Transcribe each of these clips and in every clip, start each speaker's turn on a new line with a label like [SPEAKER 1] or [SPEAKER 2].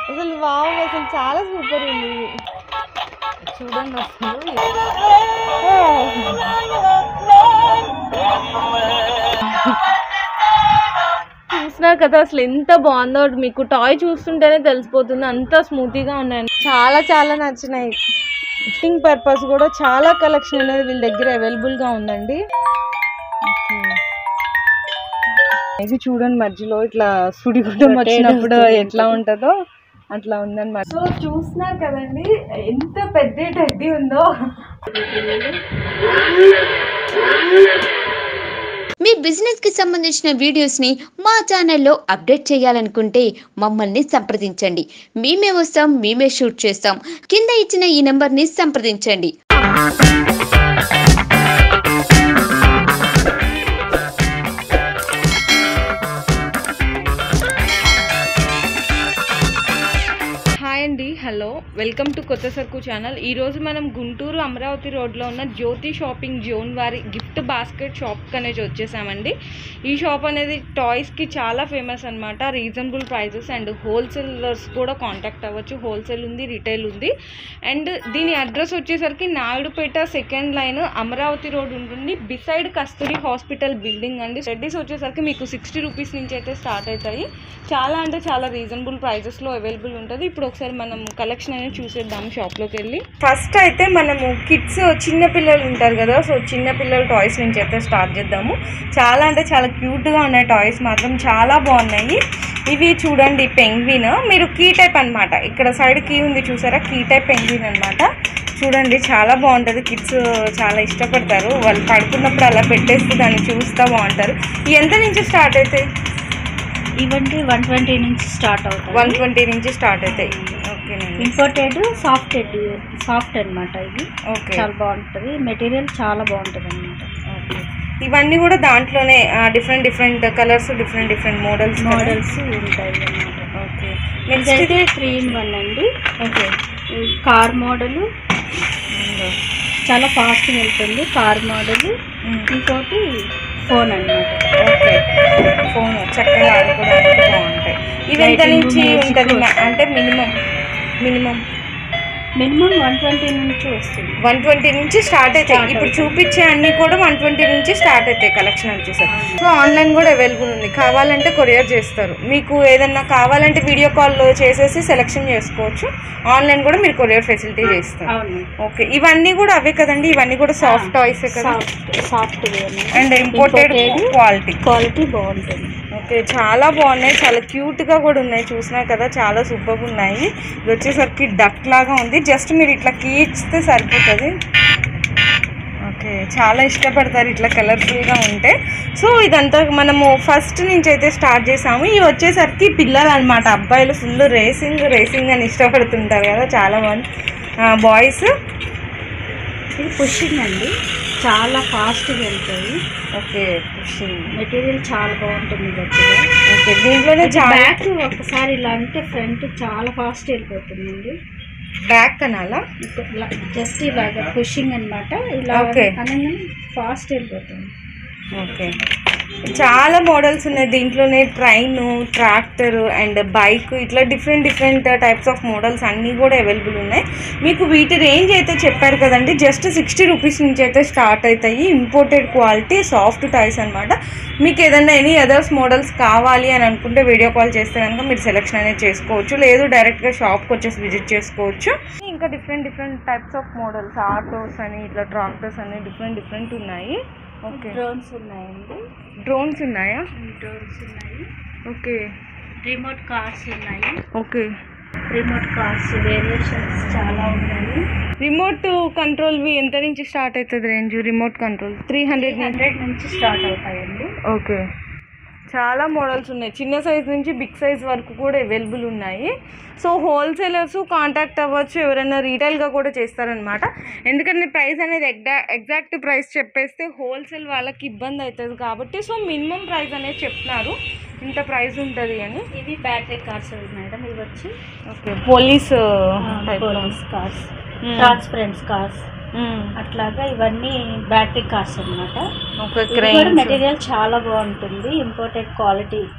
[SPEAKER 1] అసలు వావ్ అసలు చాలా సూపర్ ఉంది చూడండి అసలు చూసినారు కదా అసలు ఎంత బాగుందో మీకు టాయ్ చూస్తుంటేనే తెలిసిపోతుంది అంత స్మూతీగా ఉన్నాయి చాలా చాలా నచ్చినాయి గిఫ్టింగ్ పర్పస్ కూడా చాలా కలెక్షన్ అనేది వీళ్ళ దగ్గర అవైలబుల్ గా ఉందండి ఇది చూడండి మధ్యలో ఇట్లా సుడిగుడ్డం వచ్చినప్పుడు ఎట్లా ఉంటుందో అట్లా ఉందన్నమాట సో చూస్తున్నారు కదండి ఎంత పెద్ద టడ్డీ ఉందో
[SPEAKER 2] మీ బిజినెస్ కి సంబంధించిన వీడియోస్ ని మా ఛానల్లో అప్డేట్ చేయాలనుకుంటే మమ్మల్ని సంప్రదించండి మేమే వస్తాం మేమే షూట్ చేస్తాం కింద ఇచ్చిన ఈ నెంబర్ ని సంప్రదించండి
[SPEAKER 1] హాయ్ అండి హలో వెల్కమ్ టు కొత్త సరుకు ఛానల్ ఈరోజు మనం గుంటూరు అమరావతి రోడ్లో ఉన్న జ్యోతి షాపింగ్ జోన్ వారి గిఫ్ట్ బాస్కెట్ షాప్ అనేది వచ్చేసామండి ఈ షాప్ అనేది టాయ్స్కి చాలా ఫేమస్ అనమాట రీజనబుల్ ప్రైజెస్ అండ్ హోల్సేలర్స్ కూడా కాంటాక్ట్ అవ్వచ్చు హోల్సేల్ ఉంది రిటైల్ ఉంది అండ్ దీని అడ్రస్ వచ్చేసరికి Naidupeta second line Amaravati road ఉంటుంది బిసైడ్ కస్తూరి హాస్పిటల్ బిల్డింగ్ అండి రెడ్డీస్ వచ్చేసరికి మీకు సిక్స్టీ రూపీస్ నుంచి అయితే స్టార్ట్ అవుతాయి చాలా అంటే చాలా రీజనబుల్ ప్రైజెస్లో అవైలబుల్ ఉంటుంది ఇప్పుడు ఒకసారి మనం కలెక్షన్ అనేది చూసేద్దాము షాప్లోకి వెళ్ళి ఫస్ట్ అయితే మనము కిడ్స్ చిన్న పిల్లలు ఉంటారు కదా సో చిన్న పిల్లల టాయ్స్ నుంచి అయితే స్టార్ట్ చేద్దాము చాలా అంటే చాలా క్యూట్గా ఉన్నాయి టాయ్స్ మాత్రం చాలా బాగున్నాయి ఇవి చూడండి పెంగ్విన్ మీరు కీ టైప్ అన్నమాట ఇక్కడ సైడ్ కీ ఉంది చూసారా కీ టైప్ పెంగ్విన్ అన్నమాట చూడండి చాలా బాగుంటుంది కిడ్స్ చాలా ఇష్టపడతారు వాళ్ళు పడుకున్నప్పుడు అలా పెట్టేస్తే దాన్ని చూస్తూ బాగుంటారు ఇవి ఎంత నుంచి స్టార్ట్ అవుతాయి
[SPEAKER 3] ఇవన్నీ వన్ ట్వంటీ నుంచి స్టార్ట్ అవుతాయి
[SPEAKER 1] వన్ ట్వంటీ నుంచి స్టార్ట్ అవుతాయి ఓకేనండి
[SPEAKER 3] ఇంపోర్టెడ్ సాఫ్ట్ సాఫ్ట్ అన్నమాట ఇది
[SPEAKER 1] ఓకే
[SPEAKER 3] చాలా బాగుంటుంది మెటీరియల్ చాలా బాగుంటుంది అనమాట
[SPEAKER 1] ఓకే ఇవన్నీ కూడా దాంట్లోనే different different colours different different models
[SPEAKER 3] models ఉంటాయి అన్నమాట
[SPEAKER 1] ఓకే నెక్స్ట్
[SPEAKER 3] ఇదైతే త్రీ ఇన్ వన్ అండి
[SPEAKER 1] ఓకే
[SPEAKER 3] కార్ మోడల్ చాలా ఫాస్ట్ వెళ్తుంది కార్ మోడల్ ఇంకోటి ఫోన్ అన్నమాట
[SPEAKER 1] ఓకే ఫోన్ చక్కగా ఆడుకోవడానికి బాగుంటాయి ఇవి ఎంత
[SPEAKER 3] Lighting,
[SPEAKER 1] నుంచి
[SPEAKER 3] music.
[SPEAKER 1] ఉంటుంది అంటే minimum minimum
[SPEAKER 3] minimum one twenty నుంచి వస్తుంది
[SPEAKER 1] వన్ ట్వంటీ నుంచి స్టార్ట్ అవుతాయి
[SPEAKER 3] Start
[SPEAKER 1] ఇప్పుడు
[SPEAKER 3] అవుతాయి.
[SPEAKER 1] చూపించే అన్ని కూడా వన్ ట్వంటీ నుంచి స్టార్ట్ అవుతాయి కలెక్షన్ వచ్చేసరికి సో ఆన్లైన్ కూడా అవైలబుల్ ఉంది కావాలంటే కొరియర్ చేస్తారు మీకు ఏదన్నా కావాలంటే వీడియో కాల్ చేసేసి సెలెక్షన్ చేసుకోవచ్చు ఆన్లైన్ కూడా మీరు కొరియర్ ఫెసిలిటీ చేస్తారు
[SPEAKER 3] అవును
[SPEAKER 1] ఓకే ఇవన్నీ కూడా అవే కదండి ఇవన్నీ కూడా సాఫ్ట్ టాయ్స్ కదా
[SPEAKER 3] soft soft
[SPEAKER 1] and imported quality
[SPEAKER 3] quality బాగుంటుంది
[SPEAKER 1] ఓకే చాలా బాగున్నాయి చాలా క్యూట్ గా కూడా ఉన్నాయి చూసినారు కదా చాలా సూపర్ ఉన్నాయి ఇది వచ్చేసరికి డక్ లాగా ఉంది జస్ట్ మీరు ఇట్లా కీచితే సరిపోతుంది ఓకే చాలా ఇష్టపడతారు ఇట్లా కలర్ఫుల్ గా ఉంటే సో ఇదంతా మనము ఫస్ట్ నుంచి అయితే స్టార్ట్ చేసాము ఇవి వచ్చేసరికి పిల్లలు అనమాట అబ్బాయిలు ఫుల్ రేసింగ్ రేసింగ్ అని ఇష్టపడుతుంటారు కదా చాలా బాగుంది బాయ్స్
[SPEAKER 3] ఇది పుషింగ్ అండి చాలా ఫాస్ట్గా వెళ్తాయి
[SPEAKER 1] ఓకే పుషింగ్
[SPEAKER 3] మెటీరియల్ చాలా బాగుంటుంది గట్టిగా
[SPEAKER 1] ఓకే దీంట్లోనే చాలా
[SPEAKER 3] బ్యాక్ ఒకసారి ఇలా అంటే ఫ్రంట్ చాలా ఫాస్ట్ వెళ్ళిపోతుందండి
[SPEAKER 1] బ్యాక్ అనాలా
[SPEAKER 3] జస్ట్ ఇలాగ పుషింగ్ అన్నమాట ఇలా
[SPEAKER 1] Okay.
[SPEAKER 3] అనగానే ఫాస్ట్ వెళ్ళిపోతుంది
[SPEAKER 1] ఓకే చాలా మోడల్స్ ఉన్నాయి దీంట్లోనే ట్రైన్ ట్రాక్టర్ అండ్ బైక్ ఇట్లా different different types of models అన్నీ కూడా అవైలబుల్ ఉన్నాయి మీకు వీటి రేంజ్ అయితే చెప్పారు కదండి జస్ట్ సిక్స్టీ రూపీస్ నుంచి అయితే స్టార్ట్ అవుతాయి ఇంపోర్టెడ్ క్వాలిటీ సాఫ్ట్ టాయ్స్ అనమాట మీకు ఏదైనా ఎనీ అదర్స్ మోడల్స్ కావాలి అని అనుకుంటే వీడియో కాల్ చేస్తే కనుక మీరు సెలెక్షన్ అనేది చేసుకోవచ్చు లేదు డైరెక్ట్గా షాప్కి వచ్చేసి విజిట్ చేసుకోవచ్చు ఇంకా different different types of models autos అని ఇట్లా ట్రాక్టర్స్ అని డిఫరెంట్ డిఫరెంట్ ఉన్నాయి ఓకే
[SPEAKER 3] డ్రోన్స్ ఉన్నాయండి
[SPEAKER 1] డ్రోన్స్ ఉన్నాయా
[SPEAKER 3] డ్రోన్స్ ఉన్నాయి
[SPEAKER 1] ఓకే
[SPEAKER 3] రిమోట్ కార్స్ ఉన్నాయి
[SPEAKER 1] ఓకే
[SPEAKER 3] రిమోట్ కార్స్ వేరియేషన్స్ చాలా ఉన్నాయి
[SPEAKER 1] రిమోట్ కంట్రోల్వి ఎంత నుంచి స్టార్ట్ అవుతుంది range remote control three hundred
[SPEAKER 3] hundred నుంచి స్టార్ట్ అవుతాయండి
[SPEAKER 1] ఓకే చాలా మోడల్స్ ఉన్నాయి చిన్న సైజ్ నుంచి బిగ్ సైజ్ వరకు కూడా అవైలబుల్ ఉన్నాయి సో హోల్సేలర్స్ కాంటాక్ట్ అవ్వచ్చు ఎవరైనా రీటైల్గా కూడా చేస్తారనమాట ఎందుకంటే ప్రైస్ అనేది ఎగ్జా ఎగ్జాక్ట్ ప్రైస్ చెప్పేస్తే హోల్సేల్ వాళ్ళకి ఇబ్బంది అవుతుంది కాబట్టి సో మినిమం ప్రైస్ అనేది చెప్తున్నారు ఇంత ప్రైస్ ఉంటుంది అని
[SPEAKER 3] ఇవి బ్యాటరీ కార్స్ మేడం ఇవి వచ్చి
[SPEAKER 1] okay police type
[SPEAKER 3] police cars transparents cars అట్లాగా ఇవన్నీ బ్యాటరీ కార్స్ అన్నమాట
[SPEAKER 1] ఒక
[SPEAKER 3] ఇది కూడా
[SPEAKER 1] క్రెయిన్
[SPEAKER 3] మెటీరియల్ చాలా బాగుంటుంది ఇంపోర్టెడ్ క్వాలిటీ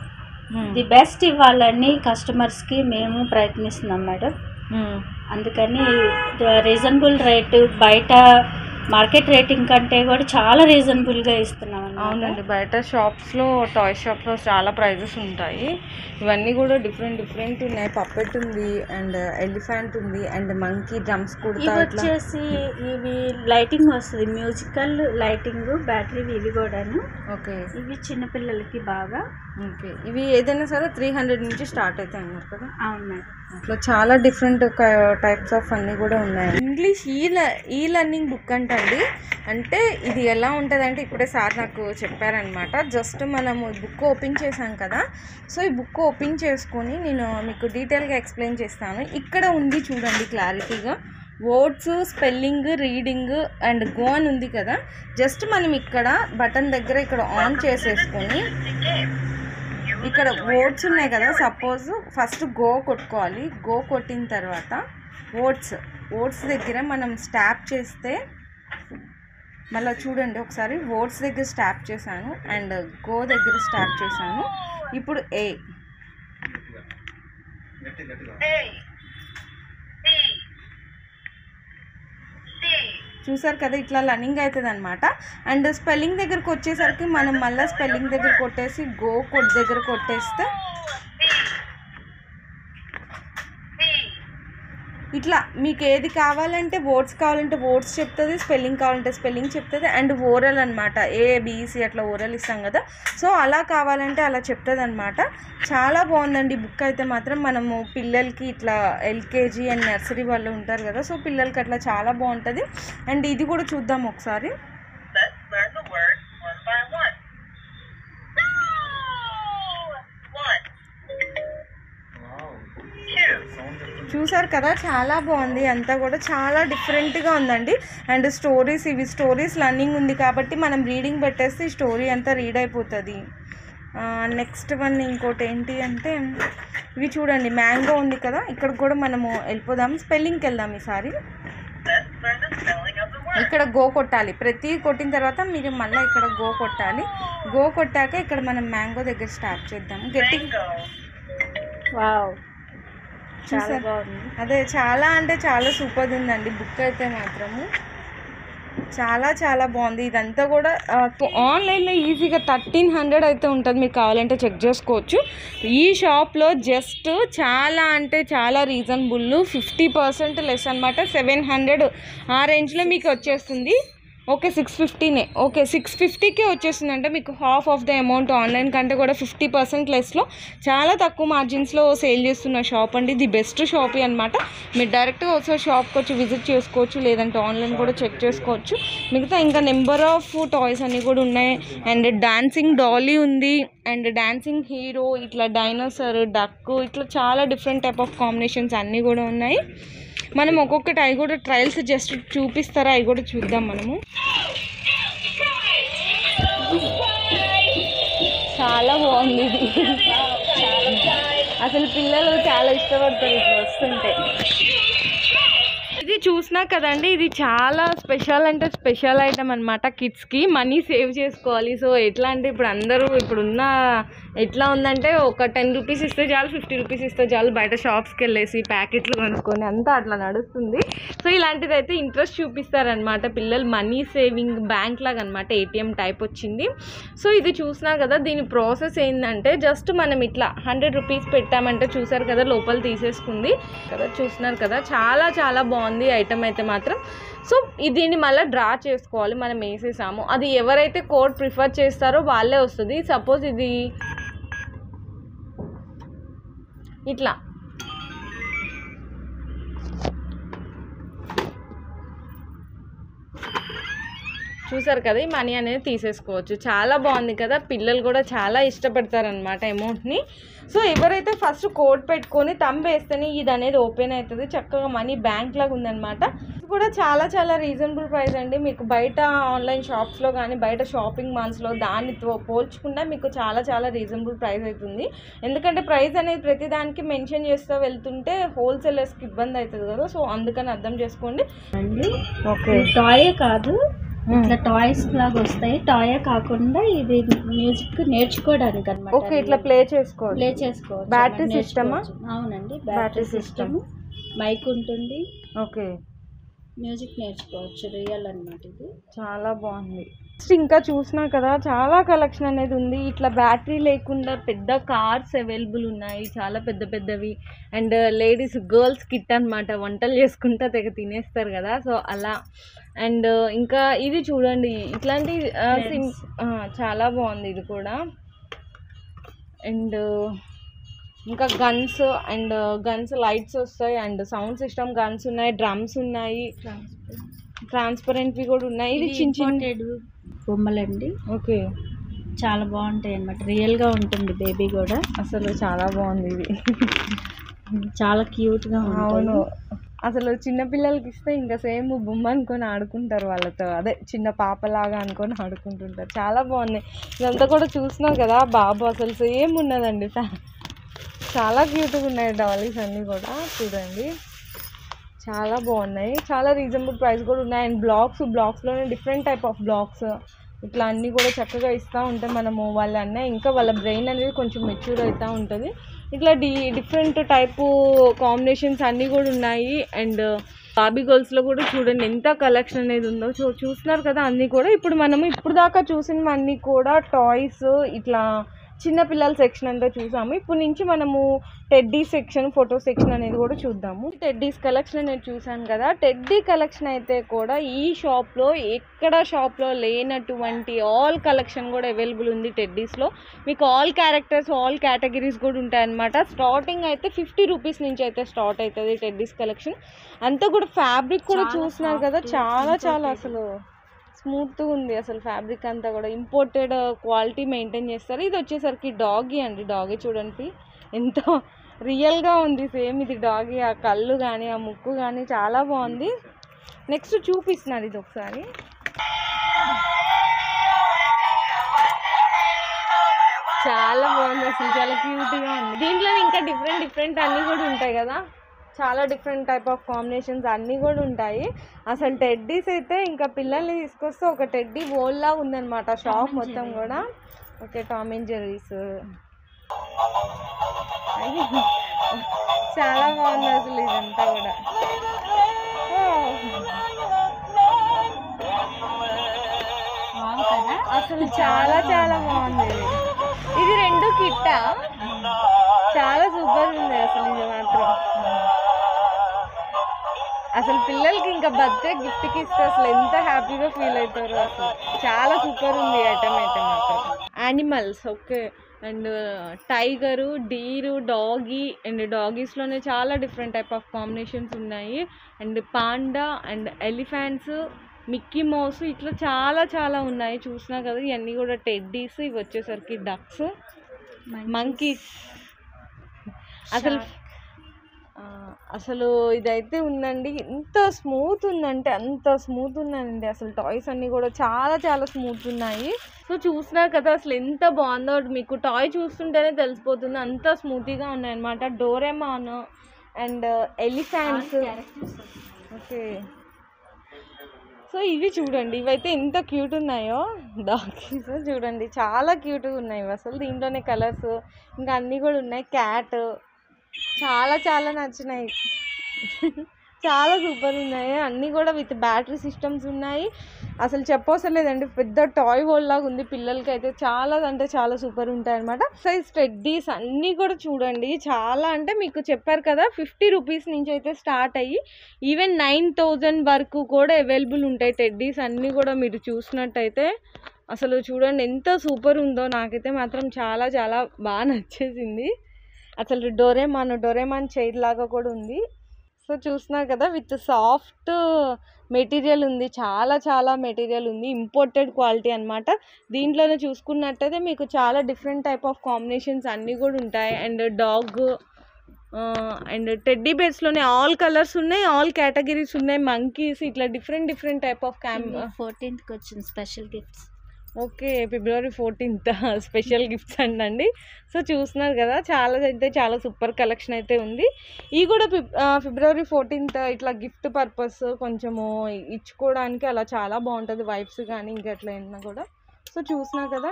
[SPEAKER 3] ది బెస్ట్ ఇవ్వాలని కస్టమర్స్కి మేము ప్రయత్నిస్తున్నాం మేడం అందుకని రీజనబుల్ రేట్ బయట మార్కెట్ రేటింగ్ కంటే కూడా చాలా రీజనబుల్గా ఇస్తున్నాం అన్నమాట.
[SPEAKER 1] అవునండి బయట షాప్స్లో టాయ్ షాప్లో చాలా ప్రైజెస్ ఉంటాయి ఇవన్నీ కూడా డిఫరెంట్ డిఫరెంట్ ఉన్నాయి పప్పెట్ ఉంది అండ్ ఎలిఫెంట్ ఉంది అండ్ మంకీ డ్రమ్స్
[SPEAKER 3] ఇవి
[SPEAKER 1] కుడతా ఇట్లా
[SPEAKER 3] వచ్చేసి ఇవి లైటింగ్ వస్తుంది మ్యూజికల్ లైటింగ్ బ్యాటరీ ఇవి కూడాను
[SPEAKER 1] ఓకే
[SPEAKER 3] ఇవి చిన్నపిల్లలకి బాగా
[SPEAKER 1] ఓకే ఇవి ఏదైనా సరే త్రీ హండ్రెడ్ నుంచి స్టార్ట్ అవుతాయి అన్నారు కదా
[SPEAKER 3] అవును మేడం
[SPEAKER 1] అట్లా చాలా డిఫరెంట్ టైప్స్ ఆఫ్ అన్నీ కూడా ఉన్నాయి ఇంగ్లీష్ ఈ ఈ లెర్నింగ్ బుక్ అంటండి అంటే ఇది ఎలా ఉంటుంది అంటే ఇప్పుడే సార్ నాకు చెప్పారనమాట జస్ట్ మనము బుక్ ఓపెన్ చేశాం కదా సో ఈ బుక్ ఓపెన్ చేసుకొని నేను మీకు డీటెయిల్గా ఎక్స్ప్లెయిన్ చేస్తాను ఇక్కడ ఉంది చూడండి క్లారిటీగా words spelling reading and go అని ఉంది కదా జస్ట్ మనం ఇక్కడ బటన్ దగ్గర ఇక్కడ ఆన్ చేసేసుకొని ఇక్కడ ఓట్స్ ఉన్నాయి కదా సపోజ్ ఫస్ట్ గో కొట్టుకోవాలి గో కొట్టిన తర్వాత ఓట్స్ ఓట్స్ దగ్గర మనం స్టాప్ చేస్తే మళ్ళీ చూడండి ఒకసారి ఓట్స్ దగ్గర స్టాప్ చేశాను అండ్ గో దగ్గర స్టాప్ చేశాను ఇప్పుడు ఏ చూసారు కదా ఇట్లా లర్నింగ్ అవుతుంది అనమాట అండ్ స్పెల్లింగ్ దగ్గరకు వచ్చేసరికి మనం మళ్ళీ స్పెల్లింగ్ దగ్గర కొట్టేసి గో కొట్ దగ్గర కొట్టేస్తే ఇట్లా మీకు ఏది కావాలంటే వర్డ్స్ కావాలంటే వర్డ్స్ చెప్తుంది స్పెల్లింగ్ కావాలంటే స్పెల్లింగ్ చెప్తుంది అండ్ ఓరల్ అనమాట ఏ బీసీ అట్లా ఓరల్ ఇస్తాం కదా సో అలా కావాలంటే అలా చెప్తుంది అనమాట చాలా బాగుందండి బుక్ అయితే మాత్రం మనము పిల్లలకి ఇట్లా ఎల్కేజీ అండ్ నర్సరీ వాళ్ళు ఉంటారు కదా సో పిల్లలకి అట్లా చాలా బాగుంటుంది అండ్ ఇది కూడా చూద్దాం ఒకసారి
[SPEAKER 4] Let's learn the words one by one. One. Two.
[SPEAKER 1] చూసారు కదా చాలా బాగుంది అంతా కూడా చాలా డిఫరెంట్గా ఉందండి అండ్ స్టోరీస్ ఇవి స్టోరీస్ లర్నింగ్ ఉంది కాబట్టి మనం రీడింగ్ పెట్టేస్తే ఈ స్టోరీ అంతా రీడ్ అయిపోతుంది నెక్స్ట్ వన్ ఇంకోటి ఏంటి అంటే ఇవి చూడండి మ్యాంగో ఉంది కదా ఇక్కడ కూడా మనము వెళ్ళిపోదాం స్పెల్లింగ్కి వెళ్దాం ఈసారి
[SPEAKER 4] Let's learn the spelling of the word.
[SPEAKER 1] ఇక్కడ గో కొట్టాలి ప్రతి కొట్టిన తర్వాత మీరు మళ్ళీ ఇక్కడ గో కొట్టాలి గో కొట్టాక ఇక్కడ మనం మ్యాంగో దగ్గర స్టార్ట్ చేద్దాం గట్టి
[SPEAKER 4] Mango.
[SPEAKER 3] వావ్ చాలా
[SPEAKER 1] చూసారు?
[SPEAKER 3] బాగుంది
[SPEAKER 1] అదే చాలా అంటే చాలా సూపర్ ఉందండి బుక్ అయితే మాత్రము చాలా చాలా బాగుంది ఇదంతా కూడా ఆ, ఆన్లైన్లో ఈజీగా థర్టీన్ హండ్రెడ్ అయితే ఉంటుంది మీకు కావాలంటే చెక్ చేసుకోవచ్చు ఈ షాప్లో జస్ట్ చాలా అంటే చాలా రీజనబుల్ ఫిఫ్టీ పర్సెంట్ లెస్ అనమాట సెవెన్ హండ్రెడ్ ఆ రేంజ్లో మీకు వచ్చేస్తుంది ఓకే సిక్స్ ఫిఫ్టీనే ఓకే సిక్స్ ఫిఫ్టీకే వచ్చేస్తుంది అంటే మీకు half of the amount online కంటే కూడా ఫిఫ్టీ పర్సెంట్ లెస్లో చాలా తక్కువ మార్జిన్స్లో సేల్ చేస్తున్న షాప్ అండి ఇది బెస్ట్ షాప్ అనమాట మీరు డైరెక్ట్గా ఒకసారి షాప్కి వచ్చి విజిట్ చేసుకోవచ్చు లేదంటే ఆన్లైన్ కూడా చెక్ చేసుకోవచ్చు మిగతా ఇంకా నెంబర్ ఆఫ్ టాయ్స్ అన్నీ కూడా ఉన్నాయి అండ్ డాన్సింగ్ డాలీ ఉంది అండ్ డాన్సింగ్ హీరో ఇట్లా డైనోసర్ డక్ ఇట్లా చాలా డిఫరెంట్ టైప్ ఆఫ్ కాంబినేషన్స్ అన్నీ కూడా ఉన్నాయి మనం ఒక్కొక్కటి అవి కూడా ట్రయల్స్ జస్ట్ చూపిస్తారా అవి కూడా చూద్దాం మనము చాలా బాగుంది ఇది అసలు పిల్లలు చాలా ఇష్టపడతారు ఇట్లా వస్తుంటే ఇది చూసినా కదండి ఇది చాలా స్పెషల్ అంటే స్పెషల్ ఐటమ్ అనమాట కిడ్స్కి మనీ సేవ్ చేసుకోవాలి సో ఎట్లా అంటే ఇప్పుడు అందరూ ఇప్పుడున్న ఎట్లా ఉందంటే ఒక టెన్ రూపీస్ ఇస్తే చాలు ఫిఫ్టీ రూపీస్ ఇస్తే చాలు బయట షాప్స్కి వెళ్ళేసి ప్యాకెట్లు కొనుక్కొని అంతా అట్లా నడుస్తుంది సో ఇలాంటిది అయితే ఇంట్రెస్ట్ చూపిస్తారనమాట పిల్లలు మనీ సేవింగ్ బ్యాంక్ లాగా అనమాట ఏటీఎం టైప్ వచ్చింది సో ఇది చూసినా కదా దీని ప్రాసెస్ ఏంటంటే జస్ట్ మనం ఇట్లా హండ్రెడ్ రూపీస్ పెట్టామంటే చూసారు కదా లోపల తీసేసుకుంది కదా చూస్తున్నారు కదా చాలా చాలా బాగుంది ఐటమ్ అయితే మాత్రం సో ఇది దీన్ని మళ్ళీ డ్రా చేసుకోవాలి మనం వేసేసాము అది ఎవరైతే కోడ్ ప్రిఫర్ చేస్తారో వాళ్ళే వస్తుంది సపోజ్ ఇది ఇట్లా చూసారు కదా ఈ మనీ అనేది తీసేసుకోవచ్చు చాలా బాగుంది కదా పిల్లలు కూడా చాలా ఇష్టపడతారనమాట అమౌంట్ని సో ఎవరైతే ఫస్ట్ కోడ్ పెట్టుకొని తమ్ వేస్తేనే ఇది అనేది ఓపెన్ అవుతుంది చక్కగా మనీ బ్యాంక్ లాగా ఉందన్నమాట ఇది కూడా చాలా చాలా రీజనబుల్ ప్రైస్ అండి మీకు బయట ఆన్లైన్ షాప్స్లో కానీ బయట షాపింగ్ మాల్స్లో దానితో పోల్చుకుంటే మీకు చాలా చాలా రీజనబుల్ ప్రైస్ అవుతుంది ఎందుకంటే ప్రైస్ అనేది ప్రతి దానికి మెన్షన్ చేస్తూ వెళ్తుంటే హోల్సేలర్స్కి ఇబ్బంది అవుతుంది కదా సో అందుకని అర్థం చేసుకోండి
[SPEAKER 3] అండి
[SPEAKER 1] ఓకే
[SPEAKER 3] టాయే కాదు ఇట్లా టాయ్స్ లాగా వస్తాయి టాయే కాకుండా ఇది మ్యూజిక్ నేర్చుకోవడానికి అనమాట
[SPEAKER 1] ఓకే ఇట్లా ప్లే చేసుకోవాలి
[SPEAKER 3] ప్లే చేసుకోవచ్చు
[SPEAKER 1] Battery
[SPEAKER 3] అన్నమాట,
[SPEAKER 1] system ఆ?
[SPEAKER 3] నేర్చుకోవచ్చు. అవునండి
[SPEAKER 1] Battery
[SPEAKER 3] battery
[SPEAKER 1] system.
[SPEAKER 3] System mic ఉంటుంది
[SPEAKER 1] ఓకే
[SPEAKER 3] మ్యూజిక్ నేర్చుకోవచ్చు రియల్ అన్నమాట ఇది
[SPEAKER 1] చాలా బాగుంది నెక్స్ట్ ఇంకా చూసినా కదా చాలా కలెక్షన్ అనేది ఉంది ఇట్లా బ్యాటరీ లేకుండా పెద్ద కార్స్ అవైలబుల్ ఉన్నాయి చాలా పెద్ద పెద్దవి అండ్ లేడీస్ గర్ల్స్ కిట్ అన్నమాట వంటలు చేసుకుంటా తెగ తినేస్తారు కదా సో అలా అండ్ ఇంకా ఇది చూడండి ఇట్లాంటి ఆ, సిం- ఆ, చాలా బాగుంది ఇది కూడా అండ్ ఇంకా గన్స్ అండ్ గన్స్ లైట్స్ వస్తాయి అండ్ సౌండ్ సిస్టమ్ గన్స్ ఉన్నాయి డ్రమ్స్ ఉన్నాయి ట్రాన్స్పరెంట్వి కూడా ఉన్నాయి ఇది చిన్న చిన్న
[SPEAKER 3] ఇంపోర్టెడ్ బొమ్మలండి
[SPEAKER 1] ఓకే
[SPEAKER 3] చాలా బాగుంటాయి అన్నమాట రియల్ గా ఉంటుంది బేబీ కూడా
[SPEAKER 1] అసలు చాలా బాగుంది ఇది
[SPEAKER 3] చాలా క్యూట్ గా
[SPEAKER 1] అవును
[SPEAKER 3] ఉంటుంది
[SPEAKER 1] అసలు చిన్న పిల్లలకి ఇస్తే ఇంకా సేమ్ బొమ్మ అనుకొని ఆడుకుంటారు వాళ్ళతో అదే చిన్న పాపలాగా అనుకొని ఆడుకుంటుంటారు చాలా బాగుంది ఇదంతా కూడా చూసినావు కదా బాబు అసలు సేమ్ ఉన్నదండి చా- చాలా క్యూట్గా ఉన్నాయి డాలీస్ అన్నీ కూడా చూడండి చాలా బాగున్నాయి చాలా రీజనబుల్ ప్రైస్ కూడా ఉన్నాయి అండ్ బ్లాక్స్ బ్లాక్స్లోనే డిఫరెంట్ టైప్ ఆఫ్ బ్లాక్స్ ఇట్లా అన్నీ కూడా చక్కగా ఇస్తూ ఉంటే మనము వాళ్ళ అన్న ఇంకా వాళ్ళ బ్రెయిన్ అనేది కొంచెం మెచ్యూర్ అవుతూ ఉంటుంది ఇట్లా డి డిఫరెంట్ టైపు కాంబినేషన్స్ అన్నీ కూడా ఉన్నాయి అండ్ బాబీ గర్ల్స్లో కూడా చూడండి ఎంత కలెక్షన్ అనేది ఉందో చూ చూస్తున్నారు కదా అన్నీ కూడా ఇప్పుడు మనము ఇప్పుడు దాకా చూసినవి అన్నీ కూడా టాయ్స్ ఇట్లా చిన్న పిల్లల సెక్షన్ అంతా చూసాము ఇప్పుడు నుంచి మనము టెడ్డీ సెక్షన్ ఫోటో సెక్షన్ అనేది కూడా చూద్దాము టెడ్డీస్ కలెక్షన్ అనేది చూసాను కదా టెడ్డీ కలెక్షన్ అయితే కూడా ఈ షాప్లో ఎక్కడ షాప్లో లేనటువంటి ఆల్ కలెక్షన్ కూడా అవైలబుల్ ఉంది టెడ్డీస్లో మీకు ఆల్ క్యారెక్టర్స్ ఆల్ కేటగిరీస్ కూడా ఉంటాయన్నమాట స్టార్టింగ్ అయితే ఫిఫ్టీ రూపీస్ నుంచి అయితే స్టార్ట్ అవుతుంది టెడ్డీస్ కలెక్షన్ అంతా కూడా ఫ్యాబ్రిక్ కూడా
[SPEAKER 3] చాలా
[SPEAKER 1] చూస్తున్నారు కదా
[SPEAKER 3] soft,
[SPEAKER 1] చాలా చాలా
[SPEAKER 3] imported.
[SPEAKER 1] అసలు స్మూత్ ఉంది అసలు ఫ్యాబ్రిక్ అంతా కూడా ఇంపోర్టెడ్ క్వాలిటీ మెయింటైన్ చేస్తారు ఇది వచ్చేసరికి డాగీ అండి డాగీ చూడండి ఎంత రియల్గా ఉంది సేమ్ ఇది డాగీ ఆ కళ్ళు కానీ ఆ ముక్కు కానీ చాలా బాగుంది నెక్స్ట్ చూపిస్తున్నారు ఇది ఒకసారి చాలా బాగుంది అసలు చాలా క్యూట్గా ఉంది దీంట్లో ఇంకా డిఫరెంట్ డిఫరెంట్ అన్నీ కూడా ఉంటాయి కదా చాలా డిఫరెంట్ టైప్ ఆఫ్ కాంబినేషన్స్ అన్నీ కూడా ఉంటాయి అసలు టెడ్డీస్ అయితే ఇంకా పిల్లల్ని తీసుకొస్తే ఒక టెడ్డీ లా ఉందన్నమాట షాప్ మొత్తం కూడా ఓకే టామ్ అండ్ జెర్రీస్ చాలా బాగుంది అసలు ఇదంతా కూడా
[SPEAKER 3] బాగు కదా
[SPEAKER 1] అసలు చాలా చాలా బాగుంది ఇది. ఇది రెండు కిట్టా చాలా సూపర్ ఉంది అసలు ఇది మాత్రం అసలు పిల్లలకి ఇంకా బర్త్డే గిఫ్ట్కి ఇస్తే అసలు ఎంత హ్యాపీగా ఫీల్ అవుతారు అసలు చాలా సూపర్ ఉంది ఐటమ్ అయితే మాత్రం animals okay and tiger deer doggy and డాగీస్లోనే చాలా డిఫరెంట్ టైప్ ఆఫ్ కాంబినేషన్స్ ఉన్నాయి and panda and elephants Mickey Mouse ఇట్లా చాలా చాలా ఉన్నాయి చూసినా కదా ఇవన్నీ కూడా టెడ్డీస్ ఇవి వచ్చేసరికి డక్స్ మంకీస్ అసలు ఆ, అసలు ఇదైతే ఉందండి ఎంత స్మూత్ ఉందంటే అంత స్మూత్ ఉందండి అసలు టాయ్స్ అన్నీ కూడా చాలా చాలా స్మూత్ ఉన్నాయి సో చూస్తున్నారు కదా అసలు ఎంత బాగుందో మీకు టాయ్ చూస్తుంటేనే తెలిసిపోతుంది అంత స్మూతీగా ఉన్నాయన్నమాట Doraemon and elephants okay so ఇవి చూడండి ఇవైతే ఎంత క్యూట్ ఉన్నాయో డాగీస్ చూడండి చాలా క్యూట్గా ఉన్నాయి ఇవి అసలు దీంట్లోనే కలర్స్ ఇంకా అన్నీ కూడా ఉన్నాయి క్యాట్ చాలా చాలా నచ్చినాయి చాలా సూపర్ ఉన్నాయి అన్నీ కూడా విత్ బ్యాటరీ సిస్టమ్స్ ఉన్నాయి అసలు చెప్పవసరం లేదండి పెద్ద టాయ్ వరల్డ్ లాగా ఉంది పిల్లలకి అయితే చాలా అంటే చాలా సూపర్ ఉంటాయి అనమాట సైజ్ టెడ్డీస్ అన్నీ కూడా చూడండి చాలా అంటే మీకు చెప్పారు కదా ఫిఫ్టీ రూపీస్ నుంచి అయితే స్టార్ట్ అయ్యి ఈవెన్ నైన్ థౌజండ్ వరకు కూడా అవైలబుల్ ఉంటాయి టెడ్డీస్ అన్నీ కూడా మీరు చూసినట్టయితే అసలు చూడండి ఎంత సూపర్ ఉందో నాకైతే మాత్రం చాలా చాలా బాగా నచ్చేసింది అసలు డోరేమాన్ డోరేమాన్ చైర్ లాగా కూడా ఉంది సో చూస్తున్నారు కదా విత్ సాఫ్ట్ మెటీరియల్ ఉంది చాలా చాలా మెటీరియల్ ఉంది ఇంపోర్టెడ్ క్వాలిటీ అన్నమాట దీంట్లోనే చూసుకున్నట్టయితే మీకు చాలా డిఫరెంట్ టైప్ ఆఫ్ కాంబినేషన్స్ అన్నీ కూడా ఉంటాయి అండ్ డాగ్ అండ్ టెడ్డీ బేర్స్లోనే ఆల్ కలర్స్ ఉన్నాయి ఆల్ కేటగిరీస్ ఉన్నాయి మంకీస్ ఇట్లా డిఫరెంట్ డిఫరెంట్ టైప్ ఆఫ్ క్యామ్
[SPEAKER 3] ఫోర్టీన్త్ కి వచ్చింది special gifts
[SPEAKER 1] okay February fourteenth special gifts అండి సో చూస్తున్నారు కదా చాలా అయితే చాలా సూపర్ కలెక్షన్ అయితే ఉంది ఈ కూడా ఫిబ్ ఆ, ఫిబ్రవరి ఫోర్టీన్త్ ఇట్లా గిఫ్ట్ పర్పస్ కొంచెము ఇచ్చుకోవడానికి అలా చాలా బాగుంటుంది వైఫ్స్ కానీ ఇంకా ఎట్లా అయినా కూడా సో చూసినా కదా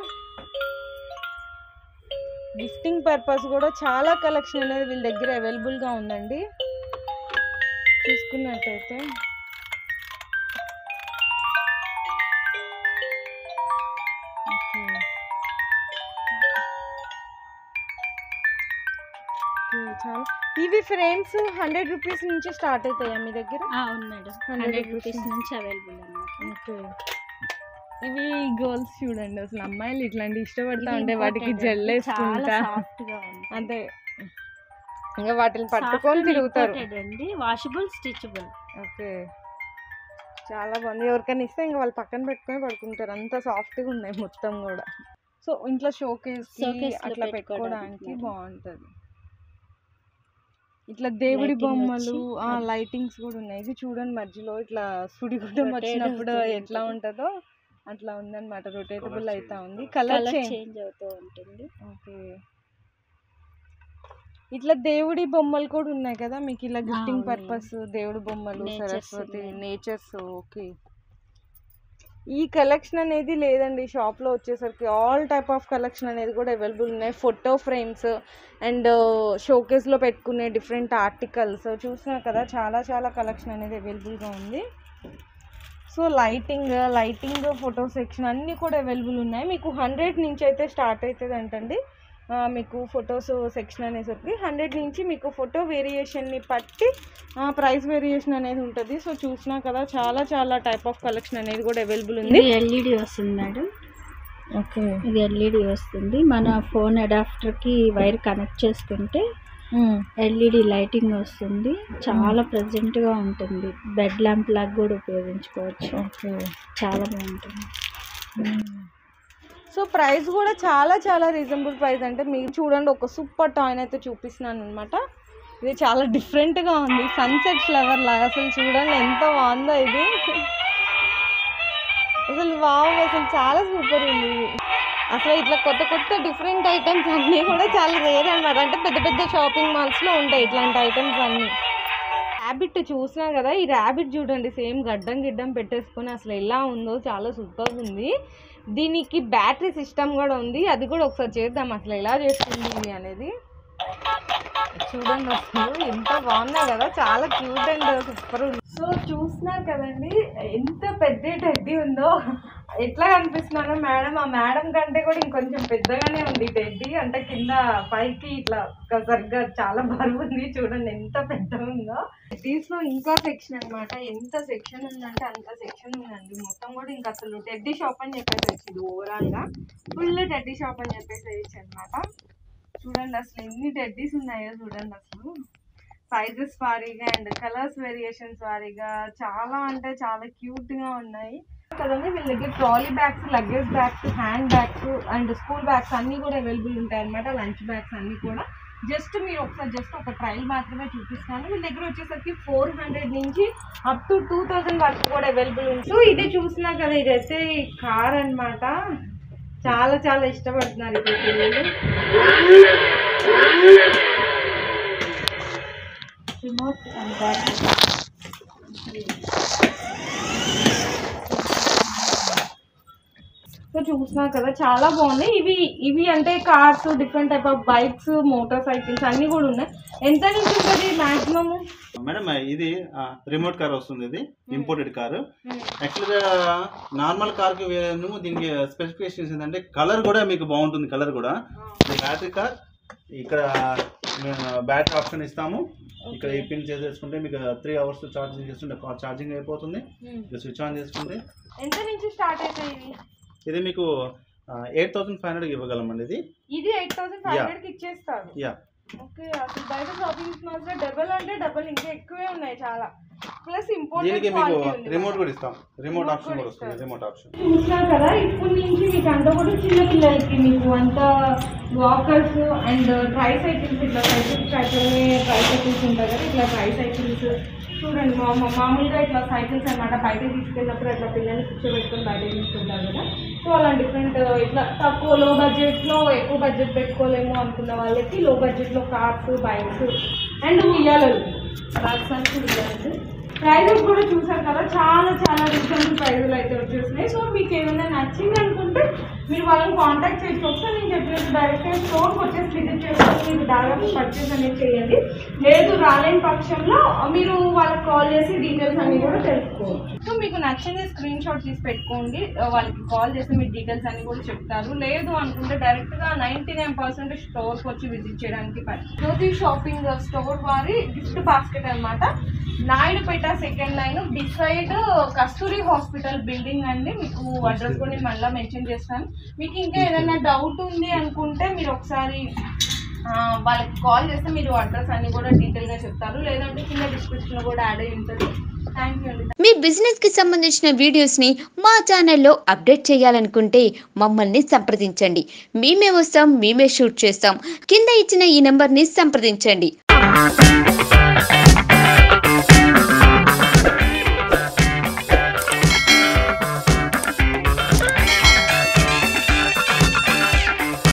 [SPEAKER 1] గిఫ్టింగ్ పర్పస్ కూడా చాలా కలెక్షన్ అనేది వీళ్ళ దగ్గర అవైలబుల్గా ఉందండి చూసుకున్నట్టయితే ఓకే ఓకే, చాలా ఇవి ఫ్రేమ్స్ హండ్రెడ్ రూపీస్ నుంచి స్టార్ట్ అవుతాయా మీ దగ్గర
[SPEAKER 3] అవును మేడం హండ్రెడ్ రూపీస్ నుంచి అవైలబుల్ అన్నమాట
[SPEAKER 1] ఓకే ఇవి గర్ల్స్ చూడండి అసలు అమ్మాయిలు ఇట్లాంటి ఇష్టపడతా
[SPEAKER 3] ఇవి
[SPEAKER 1] ఉంటే వాటికి
[SPEAKER 3] imported
[SPEAKER 1] జెల్
[SPEAKER 3] అండి. చాలా
[SPEAKER 1] వేసుకుంటా
[SPEAKER 3] సాఫ్ట్ గా ఉంది
[SPEAKER 1] అంతే ఇంకా వాటిని పట్టుకొని
[SPEAKER 3] Soft
[SPEAKER 1] తిరుగుతారు
[SPEAKER 3] imported అండి వాషబుల్ స్టిచబుల్
[SPEAKER 1] ఓకే చాలా బాగుంది ఎవరికైనా ఇస్తే ఇంకా వాళ్ళు పక్కన పెట్టుకొని పడుకుంటారు అంత సాఫ్ట్గా ఉన్నాయి మొత్తం కూడా సో ఇంట్లో షోకేస్
[SPEAKER 3] Showcase లో
[SPEAKER 1] అట్లా
[SPEAKER 3] పెట్టుకోవడానికి
[SPEAKER 1] పెట్టుకోవడానికి
[SPEAKER 3] మేడం.
[SPEAKER 1] బాగుంటుంది ఇట్లా దేవుడి
[SPEAKER 3] Lighting
[SPEAKER 1] బొమ్మలు
[SPEAKER 3] వచ్చి,
[SPEAKER 1] ఆ
[SPEAKER 3] అది-
[SPEAKER 1] లైటింగ్స్ కూడా ఉన్నాయి ఇది చూడండి మధ్యలో ఇట్లా సుడిగుండం
[SPEAKER 3] Rotate
[SPEAKER 1] వచ్చినప్పుడు
[SPEAKER 3] అవుతూ
[SPEAKER 1] ఎట్లా
[SPEAKER 3] ఉంటుంది.
[SPEAKER 1] ఉంటుందో అట్లా ఉందన్నమాట రొటేటబుల్
[SPEAKER 5] Colour
[SPEAKER 1] అవుతా
[SPEAKER 5] change.
[SPEAKER 1] ఉంది కలర్
[SPEAKER 3] కలర్
[SPEAKER 1] చేంజ్
[SPEAKER 3] చేంజ్ అవుతూ ఉంటుంది
[SPEAKER 1] ఓకే ఇట్లా దేవుడి బొమ్మలు కూడా ఉన్నాయి కదా మీకు ఇలా గిఫ్టింగ్
[SPEAKER 3] ఉన్నాయి.
[SPEAKER 1] పర్పస్ దేవుడి బొమ్మలు
[SPEAKER 3] Natures
[SPEAKER 1] సరస్వతి
[SPEAKER 3] ఉన్నాయి.
[SPEAKER 1] నేచర్స్ ఓకే ఈ కలెక్షన్ అనేది లేదండి షాప్లో వచ్చేసరికి ఆల్ టైప్ ఆఫ్ కలెక్షన్ అనేది కూడా అవైలబుల్ ఉన్నాయి ఫోటో ఫ్రేమ్స్ అండ్ షోకేస్లో పెట్టుకునే డిఫరెంట్ ఆర్టికల్స్ చూసినా కదా చాలా చాలా కలెక్షన్ అనేది అవైలబుల్గా ఉంది so lighting lighting photo section అన్నీ కూడా అవైలబుల్ ఉన్నాయి మీకు హండ్రెడ్ నుంచి అయితే స్టార్ట్ అవుతుంది అంటండి ఆ, మీకు ఫొటోస్ సెక్షన్ అనేసరికి హండ్రెడ్ నుంచి మీకు ఫోటో వేరియేషన్ని బట్టి ప్రైస్ వేరియేషన్ అనేది ఉంటుంది సో చూసినా కదా చాలా చాలా టైప్ ఆఫ్ కలెక్షన్ అనేది కూడా అవైలబుల్ ఉంది
[SPEAKER 3] ఇది ఎల్ఈడి వస్తుంది మేడం
[SPEAKER 1] ఓకే
[SPEAKER 3] ఇది ఎల్ఈడి వస్తుంది మన ఫోన్ అడాప్టర్ కి వైర్ కనెక్ట్ చేసుకుంటే ఎల్ఈడి లైటింగ్ వస్తుంది చాలా ప్రెజెంట్ గా ఉంటుంది బెడ్ ల్యాంప్ లాగా కూడా ఉపయోగించుకోవచ్చు
[SPEAKER 1] ఓకే
[SPEAKER 3] చాలా బాగుంటుంది
[SPEAKER 1] సో ప్రైస్ కూడా చాలా చాలా రీజనబుల్ ప్రైస్ అంటే మీరు చూడండి ఒక సూపర్ టాయ్ని అయితే చూపిస్తున్నాను అనమాట ఇది చాలా డిఫరెంట్గా ఉంది సన్సెట్ ఫ్లవర్ లాగా అసలు చూడండి ఎంత బాగుందో ఇది అసలు వావ్ అసలు చాలా సూపర్ ఉంది ఇది. అసలు ఇట్లా కొత్త కొత్త డిఫరెంట్ ఐటమ్స్ అన్నీ కూడా చాలా రేర్ అనమాట అంటే పెద్ద పెద్ద షాపింగ్ మాల్స్లో ఉంటాయి ఇట్లాంటి ఐటమ్స్ అన్నీ ర్యాబిట్ చూసినా కదా ఈ ర్యాబిట్ చూడండి సేమ్ గడ్డం గిడ్డం పెట్టేసుకొని అసలు ఎలా ఉందో చాలా సూపర్ ఉంది దీనికి బ్యాటరీ సిస్టమ్ కూడా ఉంది అది కూడా ఒకసారి చేద్దాం అసలు ఎలా చేస్తుంది ఇది అనేది చూడండి అసలు ఎంత బాగున్నాయి కదా చాలా క్యూట్ అండ్ సూపర్ ఉంది సో చూస్తున్నారు కదండి ఎంత పెద్ద టెడ్డీ ఉందో ఎట్లా కనిపిస్తున్నారో మేడం ఆ మేడం కంటే కూడా ఇంకొంచెం పెద్దగానే ఉంది టెడ్డీ అంటే కింద పైకి ఇట్లా ఒక సరిగ్గా చాలా బరువు ఉంది చూడండి ఎంత పెద్దగా ఉందో టెడ్డీస్ లో ఇంకా సెక్షన్ అన్నమాట ఎంత సెక్షన్ ఉందంటే అంత సెక్షన్ ఉందండి మొత్తం కూడా ఇంకా అసలు టెడ్డీ షాప్ అని చెప్పేసి వచ్చింది ఓవరాల్ గా ఫుల్ టెడ్డీ షాప్ అని చెప్పేసి వేయచ్చు అనమాట చూడండి అసలు ఎన్ని టెడ్డీస్ ఉన్నాయో చూడండి అసలు సైజెస్ వారీగా అండ్ కలర్స్ వేరియేషన్స్ వారీగా చాలా అంటే చాలా క్యూట్ గా ఉన్నాయి కదండి వీళ్ళ దగ్గర trolley bags luggage bags hand bags and school bags అన్నీ కూడా అవైలబుల్ ఉంటాయి అనమాట లంచ్ బ్యాగ్స్ అన్నీ కూడా జస్ట్ మీరు ఒకసారి జస్ట్ ఒక ట్రయల్ మాత్రమే చూపిస్తాను వీళ్ళ దగ్గర వచ్చేసరికి ఫోర్ హండ్రెడ్ నుంచి అప్ టు టూ థౌజండ్ వరకు కూడా అవైలబుల్ ఉంది సో ఇది చూసినా కదా ఇదైతే కార్ అన్నమాట చాలా చాలా ఇష్టపడుతున్నారు ఇప్పుడు పిల్లలు
[SPEAKER 3] రిమోట్ అండ్ బ్యాటరీ
[SPEAKER 1] సో చూసినా కదా చాలా బాగున్నాయి ఇవి ఇవి అంటే cars different type of bikes motorcycles అన్నీ కూడా ఉన్నాయి ఎంత నుంచి ఉంటుంది మాక్సిమమ్
[SPEAKER 5] మేడం ఇది రిమోట్ కార్ వస్తుంది ఇది ఇంపోర్టెడ్ కారు యాక్చువల్గా నార్మల్ కార్కి వేరేను దీనికి స్పెసిఫికేషన్స్ ఏంటంటే కలర్ కూడా మీకు బాగుంటుంది కలర్ కూడా ఇది బ్యాటరీ కార్ ఇక్కడ బ్యాటరీ ఆప్షన్ ఇస్తాము ఇక్కడ ఈ పిన్ చేసేసుకుంటే మీకు త్రీ అవర్స్ ఛార్జింగ్ చేస్తుంటే ఛార్జింగ్ అయిపోతుంది ఇక స్విచ్ ఆన్ చేసుకుంటే
[SPEAKER 1] ఎంత నుంచి స్టార్ట్ అవుతాయి ఇవి
[SPEAKER 5] ఇది మీకు ఎయిట్ థౌసండ్ ఫైవ్ హండ్రెడ్ ఇవ్వగలమండి ఇది
[SPEAKER 1] ఇది ఎయిట్ థౌసండ్ ఫైవ్
[SPEAKER 5] Yeah.
[SPEAKER 1] హండ్రెడ్కి ఇచ్చేస్తారు
[SPEAKER 5] యా
[SPEAKER 1] ఓకే అసలు బయట షాపింగ్ మాల్స్ లో డబల్ అంటే డబల్ ఇంకా ఎక్కువే ఉన్నాయి చాలా ప్లస్
[SPEAKER 5] దీనికి
[SPEAKER 1] ఇంపార్టెంట్
[SPEAKER 5] మీకు రిమోట్ కూడా ఇస్తాం రిమోట్
[SPEAKER 1] Remote
[SPEAKER 5] ఆప్షన్
[SPEAKER 1] కూడా
[SPEAKER 5] కూడా వస్తుంది
[SPEAKER 1] ఇస్తారు.
[SPEAKER 5] రిమోట్ ఆప్షన్
[SPEAKER 1] చూస్తారు కదా ఇప్పటి నుంచి మీకు అంతా కూడా చిన్న పిల్లలకి మీకు అంత వాకర్స్ అండ్ ట్రై సైకిల్స్ ఇట్లా సైకిల్స్ అట్లనే ట్రై సైకిల్స్ ఉంటాయి కదా ఇట్లా ట్రై సైకిల్స్ చూడండి మా మా- మామూలుగా ఇట్లా సైకిల్స్ అనమాట బయటకు తీసుకెళ్ళినప్పుడు అట్లా పిల్లల్ని కూర్చోబెట్టుకొని బయటకు తీసుకుంటారు కదా సో అలా డిఫరెంట్ ఇట్లా తక్కువ లో బడ్జెట్లో ఎక్కువ బడ్జెట్ పెట్టుకోలేము అనుకున్న వాళ్ళకి లో బడ్జెట్లో కార్స్ బైక్స్ అండ్ ఉయ్యాలలు రాజస్థాన్కి ఉయ్యాలలు ప్రైజెస్ కూడా చూసారు కదా చాలా చాలా రీజనబుల్ ప్రైజులు అయితే వచ్చేసినాయి సో మీకు ఏమైనా నచ్చింది అనుకుంటే మీరు వాళ్ళని కాంటాక్ట్ చేయొచ్చు ఒకసారి నేను చెప్పినట్టు డైరెక్ట్గా స్టోర్కి వచ్చేసి విజిట్ చేసుకొని మీరు దాదాపు పర్చేస్ అనేది చేయండి లేదు రాలేని పక్షంలో మీరు వాళ్ళకి కాల్ చేసి డీటెయిల్స్ అన్ని కూడా తెలుసుకోవచ్చు సో మీకు నచ్చింది స్క్రీన్ షాట్ తీసి పెట్టుకోండి ఆ, వాళ్ళకి కాల్ చేసి మీ డీటెయిల్స్ అన్ని కూడా చెప్తారు లేదు అనుకుంటే డైరెక్ట్గా నైంటీ నైన్ పర్సెంట్ స్టోర్కి వచ్చి విజిట్ చేయడానికి పని జ్యోతి షాపింగ్ స్టోర్ వారి గిఫ్ట్ బాస్కెట్ అనమాట Naidupeta second line beside Kasturi hospital building అండి మీకు అడ్రస్ కూడా నేను మళ్ళీ మెన్షన్ చేస్తాను మీకు ఇంకా ఏదైనా డౌట్ ఉంది అనుకుంటే మీరు ఒకసారి ఆ, వాళ్ళకి కాల్ చేస్తే మీరు అడ్రస్ అన్ని కూడా డీటెయిల్గా చెప్తారు లేదంటే కింద డిస్క్రిప్షన్లో కూడా యాడ్ అయి ఉంటుంది థ్యాంక్ యూ అండి
[SPEAKER 2] మీ బిజినెస్ కి సంబంధించిన వీడియోస్ ని మా ఛానల్లో అప్డేట్ చేయాలనుకుంటే మమ్మల్ని సంప్రదించండి మేమే వస్తాం మేమే షూట్ చేస్తాం కింద ఇచ్చిన ఈ నెంబర్ ని సంప్రదించండి